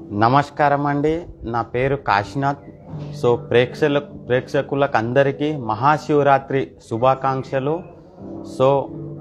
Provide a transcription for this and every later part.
నమస్కారం అండి నా పేరు కాశీనాథ్ సో ప్రేక్షకుల ప్రేక్షకులకు అందరికీ మహాశివరాత్రి శుభాకాంక్షలు సో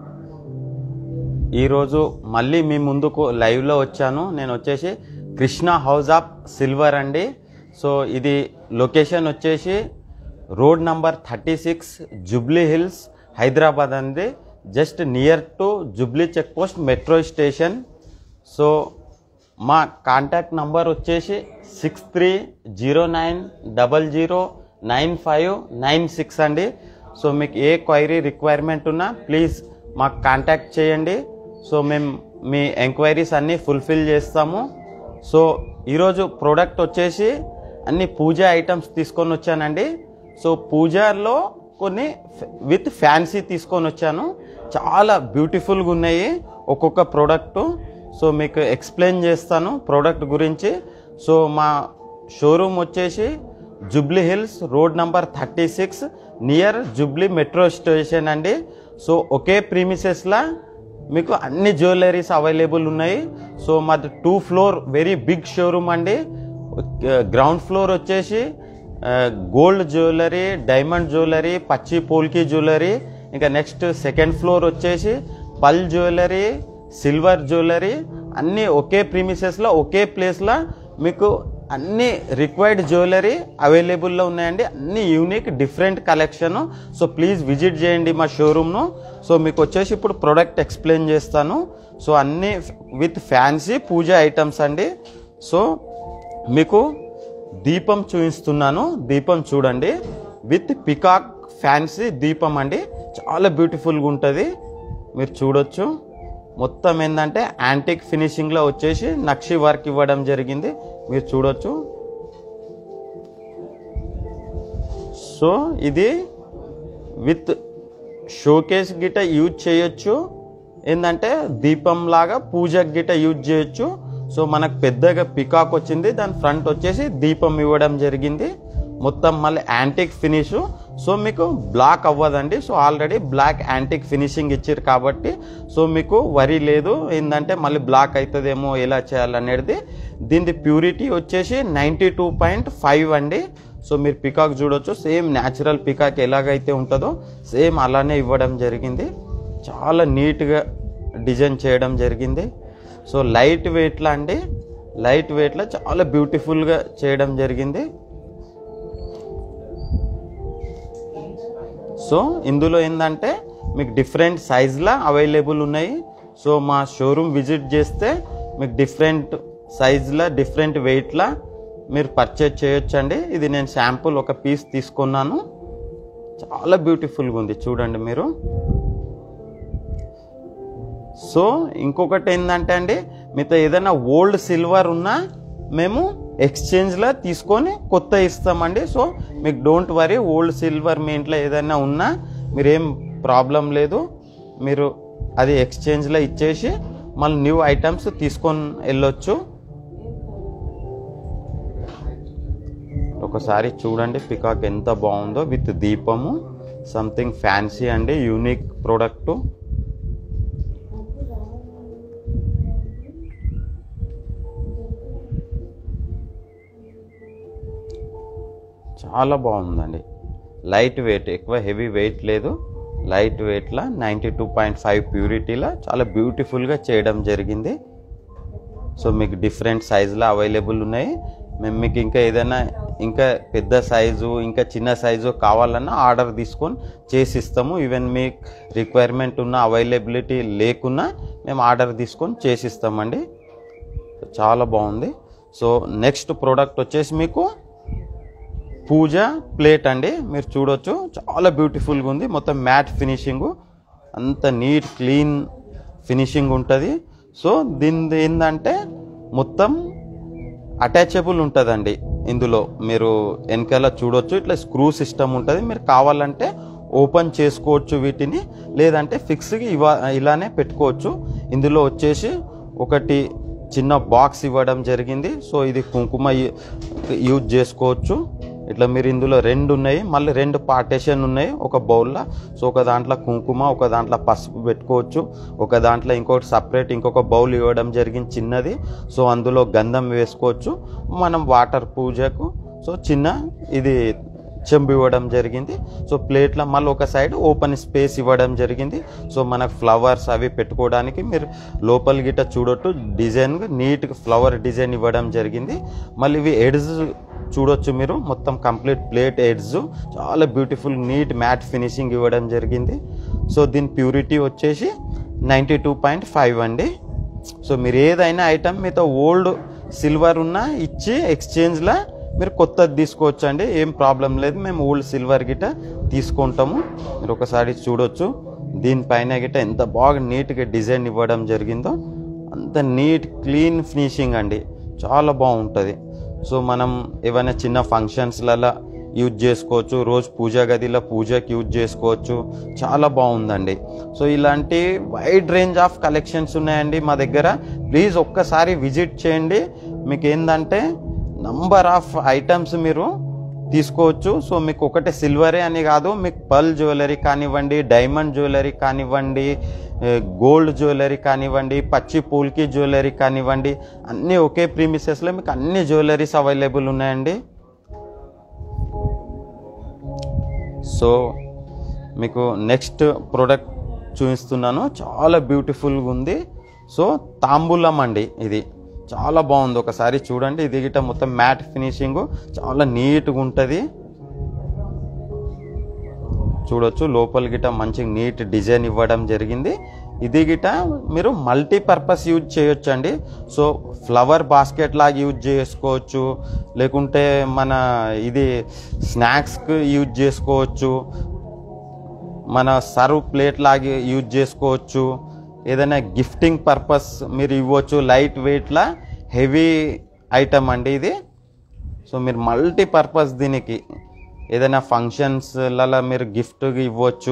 ఈరోజు మళ్ళీ మీ ముందుకు లైవ్లో వచ్చాను నేను వచ్చేసి కృష్ణ హౌస్ ఆఫ్ సిల్వర్ అండి సో ఇది లొకేషన్ వచ్చేసి road number thirty six Jubilee Hills Hyderabad అండి just near to Jubilee check post metro station so మా కాంటాక్ట్ నంబర్ వచ్చేసి six three zero nine double zero nine five nine six అండి సో మీకు ఏ క్వైరీ రిక్వైర్మెంట్ ఉన్నా ప్లీజ్ మాకు కాంటాక్ట్ చేయండి సో మేము మీ ఎంక్వైరీస్ అన్నీ ఫుల్ఫిల్ చేస్తాము సో ఈరోజు ప్రోడక్ట్ వచ్చేసి అన్ని పూజ ఐటమ్స్ తీసుకొని వచ్చానండి సో పూజలో కొన్ని విత్ ఫ్యాన్సీ తీసుకొని వచ్చాను చాలా బ్యూటిఫుల్గా ఉన్నాయి ఒక్కొక్క ప్రోడక్టు సో మీకు ఎక్స్ప్లెయిన్ చేస్తాను ప్రోడక్ట్ గురించి సో మా షోరూమ్ వచ్చేసి Jubilee Hills road number thirty six near Jubilee metro station అండి సో ఒకే ప్రీమిసెస్లా మీకు అన్ని జ్యువెలరీస్ అవైలబుల్ ఉన్నాయి సో మాది two floor very big showroom అండి గ్రౌండ్ ఫ్లోర్ వచ్చేసి గోల్డ్ జ్యువెలరీ డైమండ్ జ్యువెలరీ పచ్చి పోల్కి జ్యువెలరీ ఇంకా నెక్స్ట్ సెకండ్ ఫ్లోర్ వచ్చేసి పల్ జ్యువెలరీ సిల్వర్ జ్యువెలరీ అన్నీ ఒకే ప్రీమిసెస్లో ఒకే ప్లేస్లో మీకు అన్ని రిక్వైర్డ్ జ్యువెలరీ అవైలబుల్లో ఉన్నాయండి అన్ని unique different collection so please visit చేయండి మా షోరూమ్ను సో మీకు వచ్చేసి ఇప్పుడు ప్రోడక్ట్ ఎక్స్ప్లెయిన్ చేస్తాను సో అన్ని విత్ ఫ్యాన్సీ పూజ ఐటమ్స్ అండి సో మీకు దీపం చూపిస్తున్నాను దీపం చూడండి విత్ పికాక్ ఫ్యాన్సీ దీపం అండి చాలా బ్యూటిఫుల్గా ఉంటుంది మీరు చూడొచ్చు మొత్తం ఏంటంటే యాంటిక్ ఫినిషింగ్లో వచ్చేసి నక్షి వర్క్ ఇవ్వడం జరిగింది మీరు చూడొచ్చు సో ఇది విత్ షోకేస్ గిట యూజ్ చేయొచ్చు ఏంటంటే దీపం లాగా పూజకి గిట యూజ్ చేయొచ్చు సో మనకు పెద్దగా పికాక్ వచ్చింది దాని ఫ్రంట్ వచ్చేసి దీపం ఇవ్వడం జరిగింది మొత్తం మళ్ళీ యాంటిక్ ఫినిష్ సో మీకు బ్లాక్ అవ్వదండి so already black antique finishing ఇచ్చారు కాబట్టి సో మీకు వరి లేదు ఏంటంటే మళ్ళీ బ్లాక్ అవుతుందేమో ఎలా చేయాలనేది దీని ప్యూరిటీ వచ్చేసి నైంటీ టూ పాయింట్ ఫైవ్ అండి సో మీరు పికాక్ చూడొచ్చు సేమ్ న్యాచురల్ పికాక్ ఎలాగైతే ఉంటుందో సేమ్ అలానే ఇవ్వడం జరిగింది చాలా నీట్గా డిజైన్ చేయడం జరిగింది సో లైట్ వెయిట్లో అండి లైట్ వెయిట్లో చాలా బ్యూటిఫుల్గా చేయడం జరిగింది సో ఇందులో ఏంటంటే మీకు డిఫరెంట్ సైజులా అవైలబుల్ ఉన్నాయి సో మా షోరూమ్ విజిట్ చేస్తే మీకు డిఫరెంట్ సైజులా డిఫరెంట్ వెయిట్లా మీరు పర్చేజ్ చేయొచ్చండి ఇది నేను శాంపుల్ ఒక పీస్ తీసుకున్నాను చాలా బ్యూటిఫుల్గా ఉంది చూడండి మీరు సో ఇంకొకటి ఏంటంటే అండి మీతో ఏదైనా ఓల్డ్ సిల్వర్ ఉన్నా మేము ఎక్స్చేంజ్లో తీసుకొని కొత్త ఇస్తామండి సో మీకు డోంట్ వరీ ఓల్డ్ సిల్వర్ మీ ఇంట్లో ఏదైనా ఉన్నా మీరేం ప్రాబ్లం లేదు మీరు అది ఎక్స్చేంజ్లో ఇచ్చేసి మళ్ళీ న్యూ ఐటమ్స్ తీసుకొని వెళ్ళొచ్చు ఒకసారి చూడండి పికాక్ ఎంత బాగుందో విత్ దీపము సంథింగ్ ఫ్యాన్సీ అండి యూనిక్ ప్రోడక్టు చాలా బాగుందండి లైట్ వెయిట్ ఎక్కువ హెవీ వెయిట్ లేదు లైట్ వెయిట్లో నైంటీ టూ పాయింట్ ఫైవ్ ప్యూరిటీలో చాలా బ్యూటిఫుల్గా చేయడం జరిగింది సో మీకు డిఫరెంట్ సైజులో అవైలబుల్ ఉన్నాయి మేము మీకు ఇంకా ఏదైనా ఇంకా పెద్ద సైజు ఇంకా చిన్న సైజు కావాలన్నా ఆర్డర్ తీసుకొని చేసి ఇస్తాము ఈవెన్ మీకు రిక్వైర్మెంట్ ఉన్న అవైలబిలిటీ లేకున్నా మేము ఆర్డర్ తీసుకొని చేసి ఇస్తామండి చాలా బాగుంది సో నెక్స్ట్ ప్రోడక్ట్ వచ్చేసి మీకు పూజ ప్లేట్ అండి మీరు చూడొచ్చు చాలా బ్యూటిఫుల్గా ఉంది మొత్తం మ్యాట్ ఫినిషింగ్ అంత నీట్ క్లీన్ ఫినిషింగ్ ఉంటుంది సో దీని ఏంటంటే మొత్తం అటాచబుల్ ఉంటుందండి ఇందులో మీరు వెనకాల చూడొచ్చు ఇట్లా స్క్రూ సిస్టమ్ ఉంటుంది మీరు కావాలంటే ఓపెన్ చేసుకోవచ్చు వీటిని లేదంటే ఫిక్స్గా ఇవా ఇలానే పెట్టుకోవచ్చు ఇందులో వచ్చేసి ఒకటి చిన్న బాక్స్ ఇవ్వడం జరిగింది సో ఇది కుంకుమ యూజ్ చేసుకోవచ్చు ఇట్లా మీరు ఇందులో రెండు ఉన్నాయి మళ్ళీ రెండు పార్టేషన్ ఉన్నాయి ఒక బౌల్లో సో ఒక దాంట్లో కుంకుమ ఒక దాంట్లో పసుపు పెట్టుకోవచ్చు ఒక దాంట్లో ఇంకొకటి సపరేట్ ఇంకొక బౌల్ ఇవ్వడం జరిగింది చిన్నది సో అందులో గంధం వేసుకోవచ్చు మనం వాటర్ పూజకు సో చిన్న ఇది చెంబు ఇవ్వడం జరిగింది సో ప్లేట్లో మళ్ళీ ఒక సైడ్ ఓపెన్ స్పేస్ ఇవ్వడం జరిగింది సో మనకు ఫ్లవర్స్ అవి పెట్టుకోవడానికి మీరు లోపల గిట్ట చూడొట్టు డిజైన్ నీట్గా ఫ్లవర్ డిజైన్ ఇవ్వడం జరిగింది మళ్ళీ ఇవి ఎడ్స్ చూడొచ్చు మీరు మొత్తం కంప్లీట్ ప్లేట్ ఎడ్స్ చాలా బ్యూటిఫుల్ నీట్ మ్యాట్ ఫినిషింగ్ ఇవ్వడం జరిగింది సో దీని ప్యూరిటీ వచ్చేసి నైంటీ టూ పాయింట్ ఫైవ్ అండి సో మీరు ఏదైనా ఐటమ్ మీతో ఓల్డ్ సిల్వర్ ఉన్నా ఇచ్చి ఎక్స్చేంజ్లో మీరు కొత్తది తీసుకోవచ్చు అండి ఏం ప్రాబ్లం లేదు మేము ఓల్డ్ సిల్వర్ గిట్ట తీసుకుంటాము మీరు ఒకసారి చూడొచ్చు దీనిపైన గిట్ట ఎంత బాగా నీట్గా డిజైన్ ఇవ్వడం జరిగిందో అంత నీట్ క్లీన్ ఫినిషింగ్ అండి చాలా బాగుంటుంది సో మనం ఏమైనా చిన్న ఫంక్షన్స్లలో యూజ్ చేసుకోవచ్చు రోజు పూజా గదిలో పూజకి యూజ్ చేసుకోవచ్చు చాలా బాగుందండి సో ఇలాంటి వైడ్ రేంజ్ ఆఫ్ కలెక్షన్స్ ఉన్నాయండి మా దగ్గర ప్లీజ్ ఒక్కసారి విజిట్ చేయండి మీకు ఏంటంటే నంబర్ ఆఫ్ ఐటమ్స్ మీరు తీసుకోవచ్చు సో మీకు ఒకటే సిల్వరే అని కాదు మీకు పర్ల్ జ్యువెలరీ కానివ్వండి డైమండ్ జ్యువెలరీ కానివ్వండి గోల్డ్ జ్యువెలరీ కానివ్వండి పచ్చి పూల్కి జ్యువెలరీ కానివ్వండి అన్నీ ఒకే ప్రీమిసెస్లో మీకు అన్ని జ్యువెలరీస్ అవైలబుల్ ఉన్నాయండి సో మీకు నెక్స్ట్ ప్రోడక్ట్ చూపిస్తున్నాను చాలా బ్యూటిఫుల్గా ఉంది సో తాంబూలం అండి ఇది చాలా బాగుంది ఒకసారి చూడండి ఇది గిట్ట మొత్తం మ్యాట్ ఫినిషింగ్ చాలా నీట్గా ఉంటుంది చూడొచ్చు లోపల గిట్ట మంచి నీట్ డిజైన్ ఇవ్వడం జరిగింది ఇది గిట మీరు మల్టీపర్పస్ యూజ్ చేయొచ్చు అండి సో ఫ్లవర్ బాస్కెట్ లాగా యూజ్ చేసుకోవచ్చు లేకుంటే మన ఇది స్నాక్స్కి యూజ్ చేసుకోవచ్చు మన సర్వ్ ప్లేట్ లాగా యూజ్ చేసుకోవచ్చు ఏదైనా గిఫ్టింగ్ పర్పస్ మీరు ఇవ్వచ్చు లైట్ వెయిట్లా హెవీ ఐటమ్ అండి ఇది సో మీరు మల్టీపర్పస్ దీనికి ఏదైనా ఫంక్షన్స్లలో మీరు గిఫ్ట్గా ఇవ్వచ్చు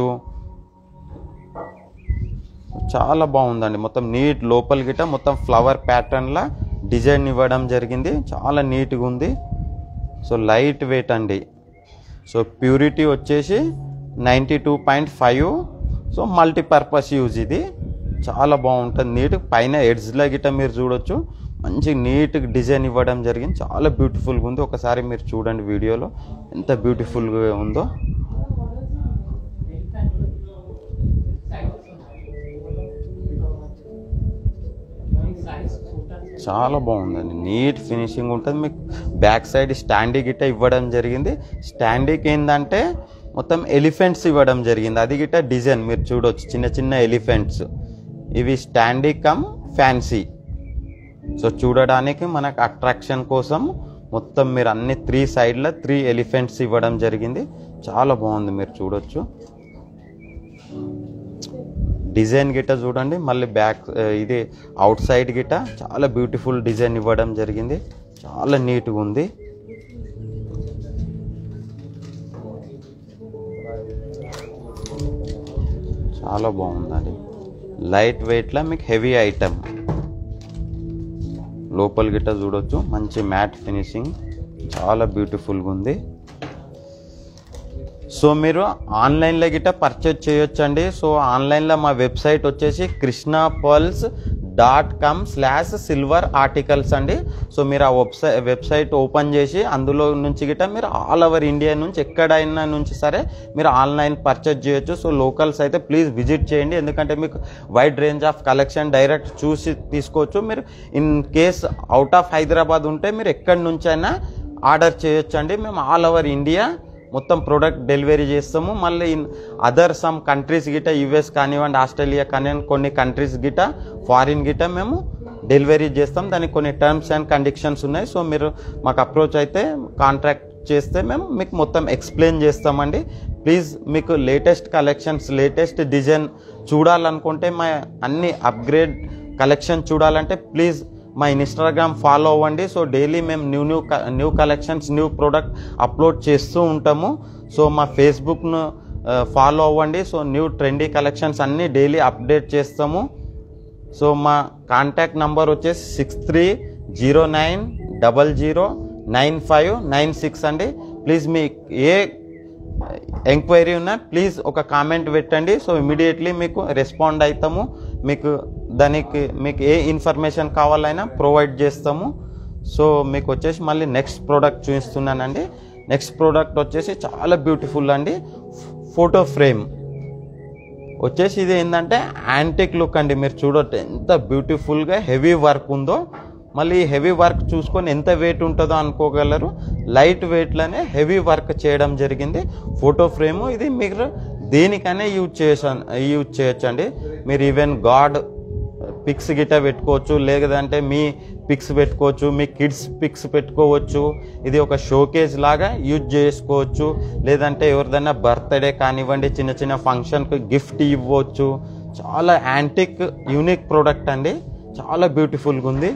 చాలా బాగుందండి మొత్తం నీట్ లోపల గిట మొత్తం ఫ్లవర్ ప్యాటర్న్లా డిజైన్ ఇవ్వడం జరిగింది చాలా నీట్గా ఉంది సో లైట్ వెయిట్ అండి సో ప్యూరిటీ వచ్చేసి ninety two point five so multipurpose use ఇది చాలా బాగుంటుంది నీట్ పైన ఎడ్జ్లో గిట్ట మీరు చూడొచ్చు మంచి నీట్ డిజైన్ ఇవ్వడం జరిగింది చాలా బ్యూటిఫుల్గా ఉంది ఒకసారి మీరు చూడండి వీడియోలో ఎంత బ్యూటిఫుల్గా ఉందో చాలా బాగుందండి నీట్ ఫినిషింగ్ ఉంటుంది మీకు బ్యాక్ సైడ్ స్టాండీ గిట్ట ఇవ్వడం జరిగింది స్టాండీకి ఏంటంటే మొత్తం ఎలిఫెంట్స్ ఇవ్వడం జరిగింది అది గిట్ట డిజైన్ మీరు చూడొచ్చు చిన్న చిన్న ఎలిఫెంట్స్ ఇవి స్టాండీ కమ్ ఫ్యాన్సీ సో చూడడానికి మనకు అట్రాక్షన్ కోసం మొత్తం మీరు అన్ని త్రీ సైడ్ల త్రీ ఎలిఫెంట్స్ ఇవ్వడం జరిగింది చాలా బాగుంది మీరు చూడొచ్చు డిజైన్ గిట్ట చూడండి మళ్ళీ బ్యాక్ ఇది అవుట్ సైడ్ గిట్ట చాలా బ్యూటిఫుల్ డిజైన్ ఇవ్వడం జరిగింది చాలా నీట్గా ఉంది చాలా బాగుందండి లైట్ వెయిట్లో మీకు హెవీ ఐటమ్ లోపల గిట్ట చూడొచ్చు మంచి మ్యాట్ ఫినిషింగ్ చాలా బ్యూటిఫుల్గా ఉంది సో మీరు ఆన్లైన్లో గిట్ట పర్చేజ్ చేయొచ్చండి సో ఆన్లైన్లో మా వెబ్సైట్ వచ్చేసి Krishna pearls dot com slash silver articles అండి సో మీరు ఆ వెబ్సైట్ వెబ్సైట్ ఓపెన్ చేసి అందులో నుంచి గిట్ట మీరు ఆల్ ఓవర్ ఇండియా నుంచి ఎక్కడైనా నుంచి సరే మీరు ఆన్లైన్ పర్చేజ్ చేయొచ్చు సో లోకల్స్ అయితే ప్లీజ్ విజిట్ చేయండి ఎందుకంటే మీకు wide range of collection direct చూసి తీసుకోవచ్చు మీరు in case out of Hyderabad ఉంటే మీరు ఎక్కడి నుంచైనా ఆర్డర్ చేయొచ్చండి మేము ఆల్ ఓవర్ ఇండియా మొత్తం ప్రోడక్ట్ డెలివరీ చేస్తాము మళ్ళీ ఇన్ అదర్ సమ్ కంట్రీస్ గిట యుఎస్ కానివ్వండి ఆస్ట్రేలియా కానివ్వండి కొన్ని కంట్రీస్ గిట ఫారిన్ గిట మేము డెలివరీ చేస్తాం దానికి కొన్ని టర్మ్స్ అండ్ కండిషన్స్ ఉన్నాయి సో మీరు మాకు అప్రోచ్ అయితే కాంట్రాక్ట్ చేస్తే మేము మీకు మొత్తం ఎక్స్ప్లెయిన్ చేస్తామండి ప్లీజ్ మీకు లేటెస్ట్ కలెక్షన్స్ లేటెస్ట్ డిజైన్ చూడాలనుకుంటే మా అన్ని అప్గ్రేడ్ కలెక్షన్ చూడాలంటే ప్లీజ్ మా ఇన్స్టాగ్రామ్ ఫాలో అవ్వండి సో డైలీ మేము new new new collections new product upload చేస్తూ ఉంటాము సో మా ఫేస్బుక్ను ఫాలో అవ్వండి సో న్యూ ట్రెండీ కలెక్షన్స్ అన్నీ డైలీ అప్డేట్ చేస్తాము సో మా కాంటాక్ట్ నంబర్ వచ్చేసి six three zero nine double zero nine five nine six అండి ప్లీజ్ మీ ఏ ఎంక్వైరీ ఉన్నా ప్లీజ్ ఒక కామెంట్ పెట్టండి సో ఇమీడియట్లీ మీకు రెస్పాండ్ అవుతాము మీకు దానికి మీకు ఏ ఇన్ఫర్మేషన్ కావాలైనా ప్రొవైడ్ చేస్తాము సో మీకు వచ్చేసి మళ్ళీ నెక్స్ట్ ప్రోడక్ట్ చూపిస్తున్నానండి నెక్స్ట్ ప్రోడక్ట్ వచ్చేసి చాలా బ్యూటిఫుల్ అండి ఫోటో ఫ్రేమ్ వచ్చేసి ఇది ఏంటంటే యాంటిక్ లుక్ అండి మీరు చూడొచ్చు ఎంత బ్యూటిఫుల్గా హెవీ వర్క్ ఉందో మళ్ళీ హెవీ వర్క్ చూసుకొని ఎంత వెయిట్ ఉంటుందో అనుకోగలరు లైట్ వెయిట్లోనే హెవీ వర్క్ చేయడం జరిగింది ఫోటో ఫ్రేము ఇది మీరు దేనికైనా యూజ్ చేసా యూజ్ చేయొచ్చండి మీరు ఈవెన్ గాడ్ పిక్స్ గిట్ట పెట్టుకోవచ్చు లేదంటే మీ పిక్స్ పెట్టుకోవచ్చు మీ కిడ్స్ పిక్స్ పెట్టుకోవచ్చు ఇది ఒక షోకేజ్ లాగా యూజ్ చేసుకోవచ్చు లేదంటే ఎవరిదైనా బర్త్డే కానివ్వండి చిన్న చిన్న ఫంక్షన్కి గిఫ్ట్ ఇవ్వచ్చు చాలా యాంటిక్ యూనిక్ ప్రోడక్ట్ అండి చాలా బ్యూటిఫుల్గా ఉంది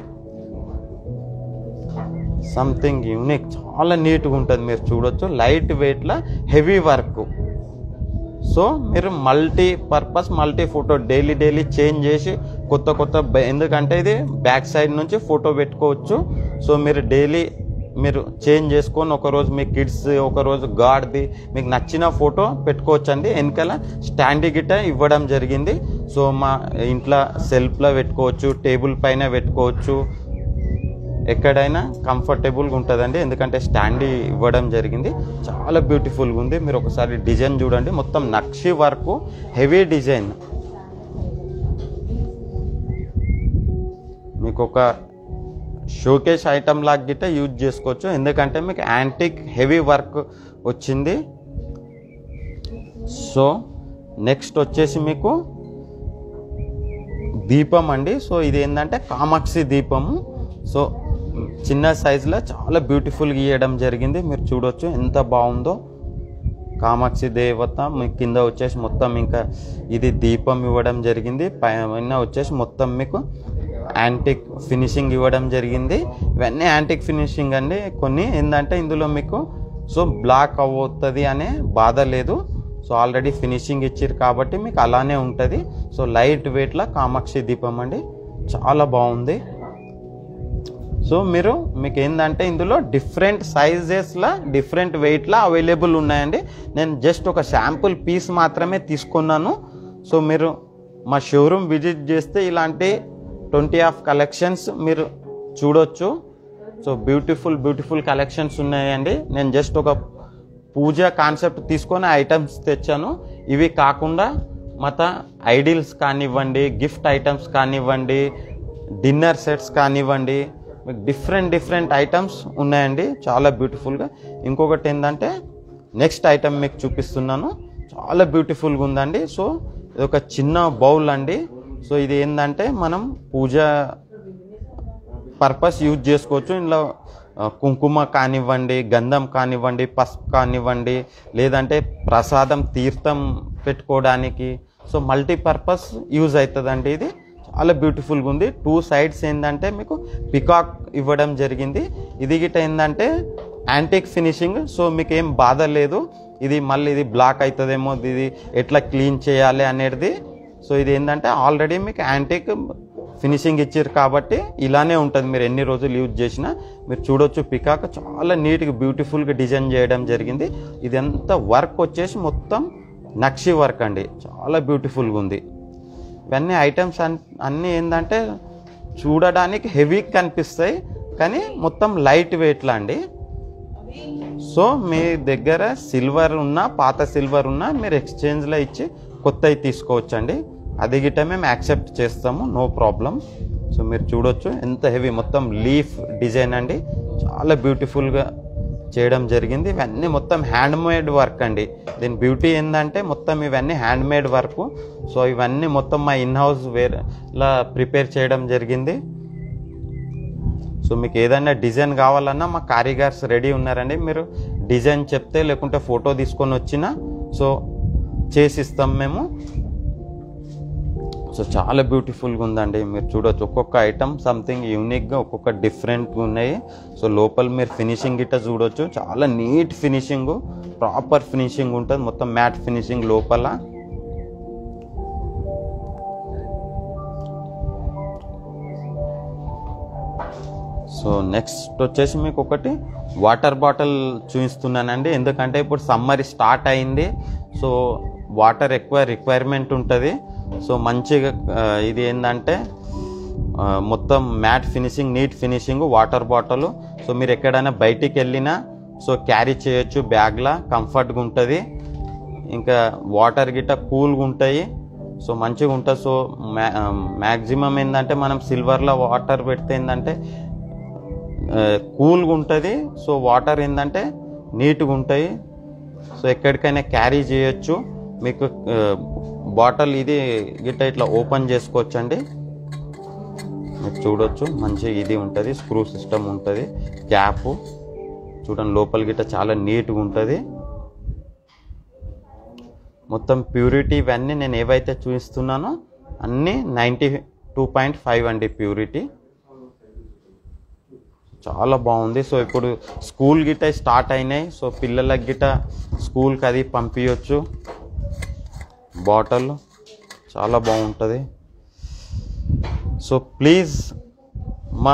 సంథింగ్ యూనిక్ చాలా నీట్గా ఉంటుంది మీరు చూడొచ్చు లైట్ వెయిట్లో హెవీ వర్క్ సో మీరు multi purpose multi photo daily daily change చేసి కొత్త కొత్త బ- ఎందుకంటే ఇది బ్యాక్ సైడ్ నుంచి ఫోటో పెట్టుకోవచ్చు సో మీరు డైలీ మీరు చేంజ్ చేసుకొని ఒకరోజు మీ కిడ్స్ ఒకరోజు గాడ్ది మీకు నచ్చిన ఫోటో పెట్టుకోవచ్చండి వెనకాల స్టాండ్ గిట్ట ఇవ్వడం జరిగింది సో మా ఇంట్లో సెల్ఫ్లో పెట్టుకోవచ్చు టేబుల్ పైన పెట్టుకోవచ్చు ఎక్కడైనా కంఫర్టబుల్గా ఉంటుందండి ఎందుకంటే స్టాండ్ ఇవ్వడం జరిగింది చాలా బ్యూటిఫుల్గా ఉంది మీరు ఒకసారి డిజైన్ చూడండి మొత్తం నక్షి వర్క్ హెవీ డిజైన్ మీకు ఒక షోకేస్ ఐటమ్ లాగా గిట్ట యూజ్ చేసుకోవచ్చు ఎందుకంటే మీకు యాంటిక్ హెవీ వర్క్ వచ్చింది సో నెక్స్ట్ వచ్చేసి మీకు దీపం అండి సో ఇది ఏంటంటే కామాక్షి దీపము సో చిన్న సైజులో చాలా బ్యూటిఫుల్గా గీయడం జరిగింది మీరు చూడొచ్చు ఎంత బాగుందో కామాక్షి దేవత మీ కింద వచ్చేసి మొత్తం ఇంకా ఇది దీపం ఇవ్వడం జరిగింది పైన వచ్చేసి మొత్తం మీకు యాంటిక్ ఫినిషింగ్ ఇవ్వడం జరిగింది ఇవన్నీ యాంటిక్ ఫినిషింగ్ అండి కొన్ని ఏంటంటే ఇందులో మీకు సో బ్లాక్ అవుతుంది అనే బాధ లేదు సో ఆల్రెడీ ఫినిషింగ్ ఇచ్చారు కాబట్టి మీకు అలానే ఉంటుంది సో లైట్ వెయిట్లో కామాక్షి దీపం అండి చాలా బాగుంది సో మీరు మీకు ఏంటంటే ఇందులో డిఫరెంట్ సైజెస్లో డిఫరెంట్ వెయిట్లో అవైలబుల్ ఉన్నాయండి నేను జస్ట్ ఒక శాంపుల్ పీస్ మాత్రమే తీసుకున్నాను సో మీరు మా షోరూమ్ విజిట్ చేస్తే ఇలాంటి ట్వంటీ ఆఫ్ కలెక్షన్స్ మీరు చూడొచ్చు సో బ్యూటిఫుల్ బ్యూటిఫుల్ కలెక్షన్స్ ఉన్నాయండి నేను జస్ట్ ఒక పూజ కాన్సెప్ట్ తీసుకొని ఐటమ్స్ తెచ్చాను ఇవి కాకుండా మత ఐడిల్స్ కానివ్వండి గిఫ్ట్ ఐటమ్స్ కానివ్వండి డిన్నర్ సెట్స్ కానివ్వండి మీకు డిఫరెంట్ డిఫరెంట్ ఐటమ్స్ ఉన్నాయండి చాలా బ్యూటిఫుల్గా ఇంకొకటి ఏంటంటే నెక్స్ట్ ఐటమ్ మీకు చూపిస్తున్నాను చాలా బ్యూటిఫుల్గా ఉందండి సో ఇది ఒక చిన్న బౌల్ అండి సో ఇది ఏంటంటే మనం పూజ పర్పస్ యూజ్ చేసుకోవచ్చు ఇందులో ఆ, కుంకుమ కానివ్వండి గంధం కానివ్వండి పసుపు కానివ్వండి లేదంటే ప్రసాదం తీర్థం పెట్టుకోవడానికి సో మల్టీపర్పస్ యూజ్ అవుతుందండి ఇది చాలా బ్యూటిఫుల్గా ఉంది టూ సైడ్స్ ఏంటంటే మీకు పికాక్ ఇవ్వడం జరిగింది ఇది గిట్ట ఏంటంటే యాంటిక్ ఫినిషింగ్ సో మీకు ఏం బాధ లేదు ఇది మళ్ళీ ఇది బ్లాక్ అవుతుందేమో ఇది ఎట్లా క్లీన్ చేయాలి అనేది సో ఇది ఏంటంటే ఆల్రెడీ మీకు యాంటిక్ ఫినిషింగ్ ఇచ్చారు కాబట్టి ఇలానే ఉంటుంది మీరు ఎన్ని రోజులు యూజ్ చేసినా మీరు చూడొచ్చు పికాక్ చాలా నీట్గా బ్యూటిఫుల్గా డిజైన్ చేయడం జరిగింది ఇదంతా వర్క్ వచ్చేసి మొత్తం నక్షి వర్క్ అండి చాలా బ్యూటిఫుల్గా ఉంది ఇవన్నీ ఐటమ్స్ అన్ అన్నీ ఏంటంటే చూడడానికి హెవీ కనిపిస్తాయి కానీ మొత్తం లైట్ వెయిట్లా అండి సో మీ దగ్గర సిల్వర్ ఉన్నా పాత సిల్వర్ ఉన్నా మీరు ఎక్స్చేంజ్లో ఇచ్చి కొత్తవి తీసుకోవచ్చండి అది గిట్ట మేము యాక్సెప్ట్ చేస్తాము నో ప్రాబ్లం సో మీరు చూడొచ్చు ఎంత హెవీ మొత్తం లీఫ్ డిజైన్ అండి చాలా బ్యూటిఫుల్గా చేయడం జరిగింది ఇవన్నీ మొత్తం హ్యాండ్ మేడ్ వర్క్ అండి దీని బ్యూటీ ఏంటంటే మొత్తం ఇవన్నీ హ్యాండ్ మేడ్ వర్క్ సో ఇవన్నీ మొత్తం మా ఇన్ హౌస్ వేరేలా ప్రిపేర్ చేయడం జరిగింది సో మీకు ఏదైనా డిజైన్ కావాలన్నా మా కారీగర్స్ రెడీ ఉన్నారండి మీరు డిజైన్ చెప్తే లేకుంటే ఫోటో తీసుకొని వచ్చినా సో చేసిస్తాం మేము సో చాలా బ్యూటిఫుల్గా ఉందండి మీరు చూడొచ్చు ఒక్కొక్క ఐటమ్ సంథింగ్ యూనిక్గా ఒక్కొక్క డిఫరెంట్గా ఉన్నాయి సో లోపల మీరు ఫినిషింగ్ గిట్ట చూడొచ్చు చాలా నీట్ ఫినిషింగ్ ప్రాపర్ ఫినిషింగ్ ఉంటుంది మొత్తం మ్యాట్ ఫినిషింగ్ లోపల సో నెక్స్ట్ వచ్చేసి మీకు ఒకటి వాటర్ బాటిల్ చూపిస్తున్నానండి ఎందుకంటే ఇప్పుడు సమ్మర్ స్టార్ట్ అయింది సో వాటర్ ఎక్కువ రిక్వైర్మెంట్ ఉంటుంది సో మంచిగా ఆ, ఇది ఏంటంటే ఆ, మొత్తం matte finishing neat finishing water bottle so మీరు ఎక్కడైనా బయటికి వెళ్ళినా సో క్యారీ చేయొచ్చు బ్యాగ్లా కంఫర్ట్గా ఉంటుంది ఇంకా వాటర్ గిట్ట కూల్గా ఉంటాయి సో మంచిగా ఉంటుంది సో మ్యా మ్యాక్సిమం ఏంటంటే మనం సిల్వర్లో వాటర్ పెడితే ఏంటంటే కూల్గా ఉంటుంది సో వాటర్ ఏంటంటే నీట్గా ఉంటాయి సో ఎక్కడికైనా క్యారీ చేయొచ్చు మీకు బాటిల్ ఇది గిట్ట ఇట్లా ఓపెన్ చేసుకోవచ్చండి మీరు చూడొచ్చు మంచి ఇది ఉంటుంది స్క్రూ సిస్టమ్ ఉంటుంది క్యాప్ చూడండి లోపల గిట్ట చాలా నీట్గా ఉంటుంది మొత్తం ప్యూరిటీ ఇవన్నీ నేను ఏవైతే చూపిస్తున్నానో అన్నీ నైంటీ టూ పాయింట్ ఫైవ్ అండి ప్యూరిటీ చాలా బాగుంది సో ఇప్పుడు స్కూల్ గిట్ట స్టార్ట్ అయినాయి సో పిల్లలకి గిట్ట స్కూల్కి అది పంపించవచ్చు బాటిల్ చాలా బాగుంటుంది సో ప్లీజ్ మా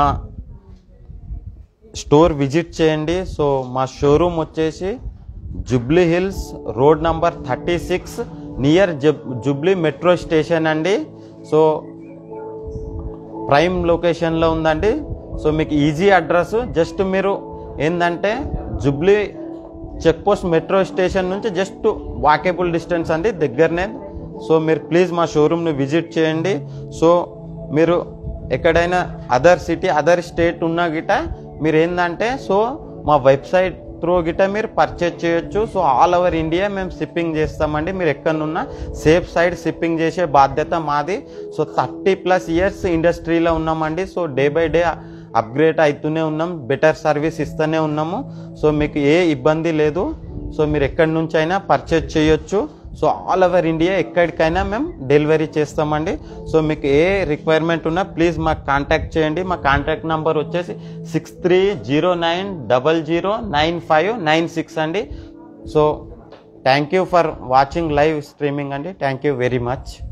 స్టోర్ విజిట్ చేయండి సో మా షోరూమ్ వచ్చేసి Jubilee Hills road number thirty six near Jubilee metro station అండి సో ప్రైమ్ లొకేషన్లో ఉందండి సో మీకు ఈజీ అడ్రస్ జస్ట్ మీరు ఏంటంటే Jubilee check post metro station నుంచి జస్ట్ వాకేబుల్ డిస్టెన్స్ అండి దగ్గరనే సో మీరు ప్లీజ్ మా షోరూమ్ని విజిట్ చేయండి సో మీరు ఎక్కడైనా అదర్ సిటీ అదర్ స్టేట్ ఉన్నా గిట మీరు ఏంటంటే సో మా వెబ్సైట్ త్రూ గిట మీరు పర్చేజ్ చేయొచ్చు సో ఆల్ ఓవర్ ఇండియా మేము షిప్పింగ్ చేస్తామండి మీరు ఎక్కడున్నా సేఫ్ సైడ్ షిప్పింగ్ చేసే బాధ్యత మాది సో థర్టీ ప్లస్ ఇయర్స్ ఇండస్ట్రీలో ఉన్నామండి so day by day upgrade అవుతూనే ఉన్నాం బెటర్ సర్వీస్ ఇస్తూనే ఉన్నాము సో మీకు ఏ ఇబ్బంది లేదు సో మీరు ఎక్కడి నుంచి అయినా పర్చేజ్ చేయొచ్చు సో ఆల్ ఓవర్ ఇండియా ఎక్కడికైనా మేము డెలివరీ చేస్తామండి సో మీకు ఏ రిక్వైర్మెంట్ ఉన్నా ప్లీజ్ మాకు కాంటాక్ట్ చేయండి మా కాంటాక్ట్ నెంబర్ వచ్చేసి six three zero nine double zero nine five nine six అండి so thank you for watching live streaming అండి థ్యాంక్ యూ వెరీ మచ్